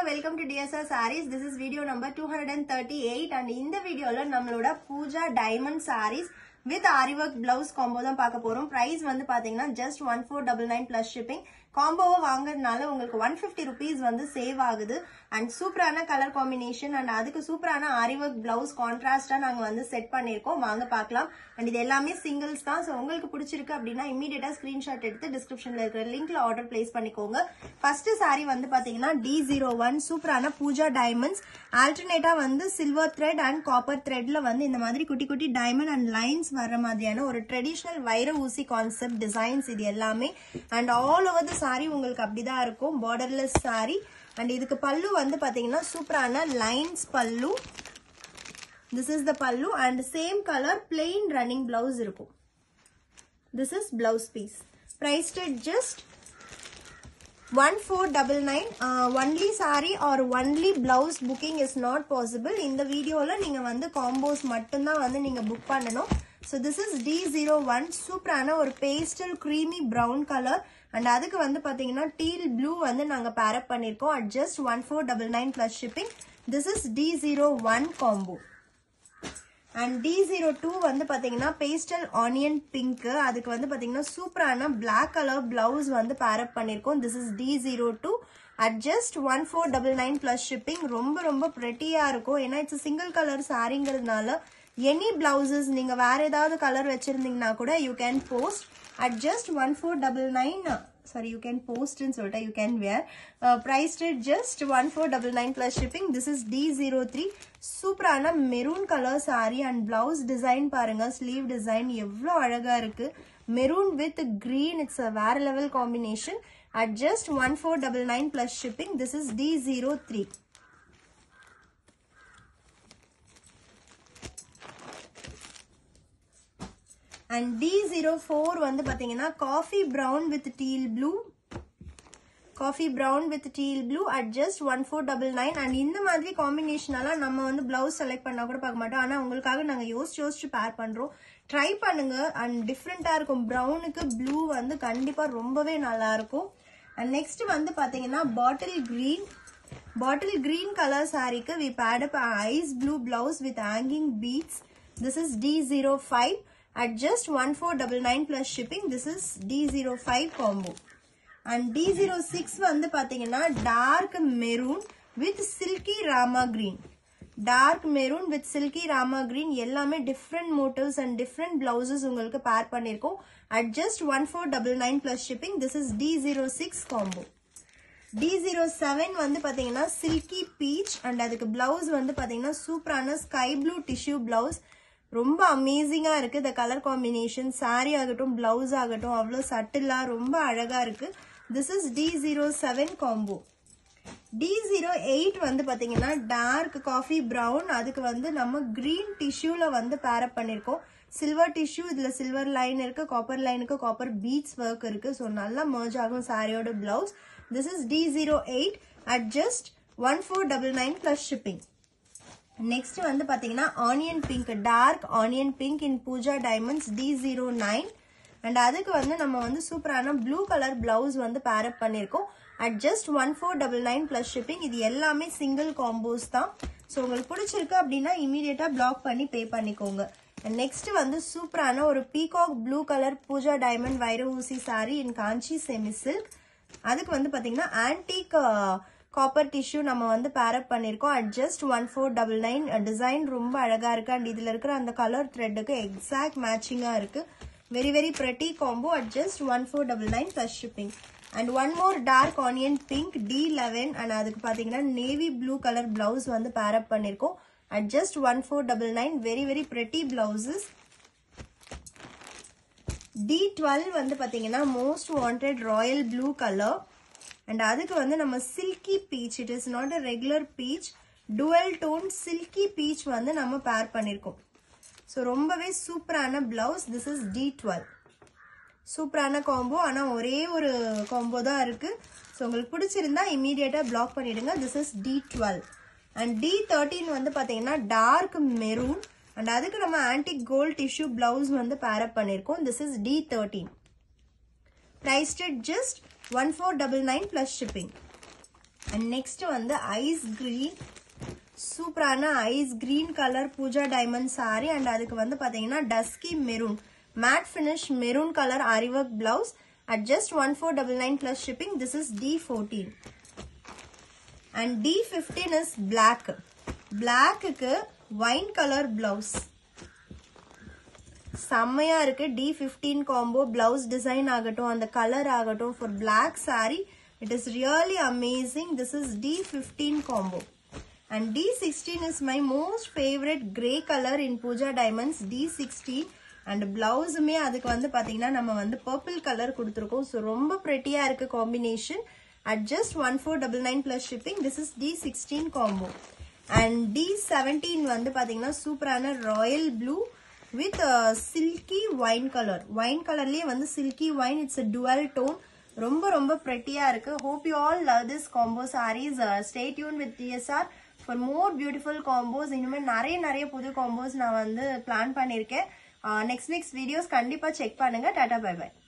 welcome to DSR sarees this is video number two hundred and thirty eight and இந்த வீடியோல நம்மளோட Pooja diamond sarees with aari work blouse combo தான் பார்க்க போறோம் price வந்து பாத்தீங்கன்னா just one four double nine plus shipping காம்போவை வாங்குறதுனால உங்களுக்கு ஒன் ஃபிஃப்டி ருபீஸ் வந்து சேவ் ஆகுது அண்ட் சூப்பரான கலர் காம்பினேஷன் அண்ட் அதுக்கு சூப்பரான ஆரி ஒர்க் பிளவுஸ் கான்ட்ராஸ்டா நாங்க வந்து செட் பண்ணிருக்கோம் வாங்க பார்க்கலாம் அண்ட் இது எல்லாமே சிங்கிள்ஸ் தான் ஸோ உங்களுக்கு பிடிச்சிருக்கு அப்படின்னா இமீடியட்டா ஸ்கிரீன்ஷாட் எடுத்து டிஸ்கிரிப்ஷன்ல இருக்கிற லிங்க்ல ஆர்டர் பிளேஸ் பண்ணிக்கோங்க ஃபர்ஸ்ட் சாரி வந்து பாத்தீங்கன்னா டி ஜீரோ ஒன் சூப்பரான பூஜா டைமண்ட்ஸ் ஆல்டர்னேட்டா வந்து சில்வர் த்ரெட் அண்ட் காப்பர் த்ரெட்ல வந்து இந்த மாதிரி குட்டி குட்டி டைமண்ட் அண்ட் லைன்ஸ் வர்ற மாதிரியான ஒரு ட்ரெடிஷ்னல் வைர ஊசி கான்செப்ட் டிசைன்ஸ் இது எல்லாமே and all over the saree உங்களுக்கு அப்படிதான் இருக்கும் பார்டர்லெஸ் சாரி அண்ட் இதுக்கு பல்லு வந்து பாத்தீங்கன்னா சூப்பரான லைன்ஸ் பல்லு this is the pallu and same colour plain running blouse இருக்கும் this is blouse piece priced just one four double nine only saree or only blouse booking is not possible இந்த வீடியோவில் நீங்கள் வந்து காம்போஸ் மட்டும்தான் வந்து நீங்கள் புக் பண்ணணும் so this is D zero one சூப்பரான ஒரு pastel creamy brown colour and அதுக்கு வந்து பார்த்தீங்கன்னா டீல் ப்ளூ வந்து நாங்கள் பேரப் பண்ணியிருக்கோம் at just one four double nine plus shipping this is D zero one combo and D zero two வந்து பார்த்தீங்கன்னா பேஸ்டல் ஆனியன் பிங்க் அதுக்கு வந்து பார்த்தீங்கன்னா சூப்பரான பிளாக் கலர் பிளவுஸ் வந்து பேரப் பண்ணியிருக்கோம் this is D zero two at just one four double nine plus shipping ரொம்ப ரொம்ப ப்ரெட்டியாக இருக்கும் ஏன்னா இட்ஸ் சிங்கிள் கலர் சாரிங்கிறதுனால எனி பிளவுசஸ் நீங்கள் வேற ஏதாவது கலர் வச்சுருந்தீங்கன்னா கூட you can post at just one four double nine saree you can போஸ்ட்னு சொல்லிட்டு you can wear price rate just one four double nine plus shipping this is D zero three சூப்பரான maroon colour saree and blouse design பாருங்க sleeve design எவ்வளோ அழகா இருக்கு maroon with green it's a வேற level combination at just one four double nine plus shipping this is D zero three and D zero four வந்து பார்த்தீங்கன்னா coffee brown with teal blue coffee brown with teal blue at just one four double nine and இந்த மாதிரி காம்பினேஷனெல்லாம் நம்ம வந்து blouse select பண்ணால் கூட பார்க்க மாட்டோம் ஆனால் உங்களுக்காக நாங்கள் யோசிச்சு யோசிச்சு பேர் பண்ணுறோம் ட்ரை பண்ணுங்க அண்ட் டிஃப்ரெண்ட்டாக இருக்கும் ப்ரௌனுக்கு ப்ளூ வந்து கண்டிப்பாக ரொம்பவே நல்லா இருக்கும் அண்ட் நெக்ஸ்ட் வந்து பார்த்தீங்கன்னா bottle green bottle green colour சாரிக்கு we paired up ice blue blouse with hanging beads this is D zero five at just 1499 plus shipping this is D05 combo and D06 வந்து பாத்தீங்கன்னா dark maroon with silky rama green dark maroon with silky rama green எல்லாமே different motives and different blouses உங்களுக்கு pair பண்ணிருக்கோம் at just 1499 plus shipping this is D06 combo D07 வந்து பாத்தீங்கன்னா silky peach and அதுக்கு blouse வந்து பாத்தீங்கன்னா சூப்பரான sky blue tissue blouse ரொம்ப அமேசிங்காக இருக்குது இந்த கலர் காம்பினேஷன் சாரீ ஆகட்டும் ப்ளவுஸ் ஆகட்டும் அவ்வளோ சட்டிலாக ரொம்ப அழகாக இருக்குது this is D zero seven combo D zero eight வந்து பார்த்தீங்கன்னா டார்க் காஃபி ப்ரௌன் அதுக்கு வந்து நம்ம க்ரீன் டிஷ்யூவில் வந்து பேரப் பண்ணியிருக்கோம் சில்வர் டிஷ்யூ இதில் சில்வர் லைன் இருக்குது காப்பர் லைனுக்கு காப்பர் பீட்ஸ் ஒர்க் இருக்குது ஸோ நல்லா மர்ஜ் ஆகும் சாரியோட blouse this is D zero eight at just one four double nine plus shipping next வந்து பாத்தீங்கன்னா onion pink dark onion pink in Pooja diamonds D zero nine and அதுக்கு வந்து நம்ம வந்து சூப்பரான ப்ளூ கலர் பிளவுஸ் வந்து பேரப் பண்ணியிருக்கோம் at just one four double nine plus shipping இது எல்லாமே சிங்கிள் காம்போஸ் தான் ஸோ உங்களுக்கு பிடிச்சிருக்கு அப்படின்னா இமீடியட்டா பிளாக் பண்ணி பே பண்ணிக்கோங்க நெக்ஸ்ட் வந்து சூப்பரான ஒரு peacock blue colour Pooja diamond வைர ஊசி saree in Kanchi semi silk அதுக்கு வந்து பாத்தீங்கன்னா ஆன்டிக் காப்பர் டிஷ்யூ நம்ம வந்து பேரப் பண்ணியிருக்கோம் at just one four double nine design ரொம்ப அழகாக இருக்குது அண்ட் இதில் இருக்கிற அந்த கலர் த்ரெட்டுக்கு எக்ஸாக்ட் மேட்சிங்காக இருக்குது very very pretty combo at just one four double nine plus shipping and one more dark onion pink D eleven and அதுக்கு பார்த்தீங்கன்னா நேவி ப்ளூ கலர் பிளவுஸ் வந்து பேரப் பண்ணியிருக்கோம் at just one four double nine very very pretty blouses D twelve வந்து பார்த்தீங்கன்னா most wanted royal blue colour and அதுக்கு வந்து நம்ம silky peach it is not a regular peach dual tone silky peach வந்து நம்ம pair பண்ணியிருக்கோம் so ரொம்பவே சூப்பரான blouse this is T twelve சூப்பரான காம்போ ஆனால் ஒரே ஒரு காம்போ தான் இருக்குது ஸோ உங்களுக்கு பிடிச்சிருந்தா இமீடியட்டாக பிளாக் பண்ணிடுங்க this is T twelve and T thirteen வந்து பார்த்தீங்கன்னா டார்க் மெரூன் அண்ட் அதுக்கு நம்ம ஆன்டிக் கோல்ட் டிஷ்யூ பிளவுஸ் வந்து பேரப் பண்ணியிருக்கோம் this is T thirteen priced at just 1499 plus shipping and next வந்து ஐஸ் கிரீன் சூப்பரான ice green colour Pooja diamond sari and அதுக்கு வந்து பாத்தீங்கன்னா dusky maroon matte finish maroon colour ஆரிவர்க் blouse at just one four double nine plus shipping this is T fourteen and T fifteen is black பிளாக்குக்கு wine colour blouse செம்மையா இருக்கு T fifteen combo blouse design ஆகட்டும் அந்த colour ஆகட்டும் for black sari it is really amazing this is T fifteen combo and T sixteen is my most favourite grey colour in Pooja diamonds T sixteen and பிளவுஸுமே அதுக்கு வந்து பாத்தீங்கன்னா நம்ம வந்து purple colour கொடுத்துருக்கோம் ஸோ ரொம்ப ப்ரெட்டியா இருக்கு combination at just one four double nine plus shipping this is T sixteen combo and T seventeen வந்து பாத்தீங்கன்னா சூப்பரான royal blue with silky wine colour wine கலர்லயே வந்து silky wine it's dual tone ரொம்ப ரொம்ப ப்ரெட்டியா இருக்கு hope you all love this combo saris stay tuned with TSR for more beautiful combos இனிமேல் நிறைய நிறைய புது காம்போஸ் நான் வந்து பிளான் பண்ணியிருக்கேன் நெக்ஸ்ட் நெக்ஸ்ட் வீடியோஸ் கண்டிப்பா செக் பண்ணுங்க டாடா பை பை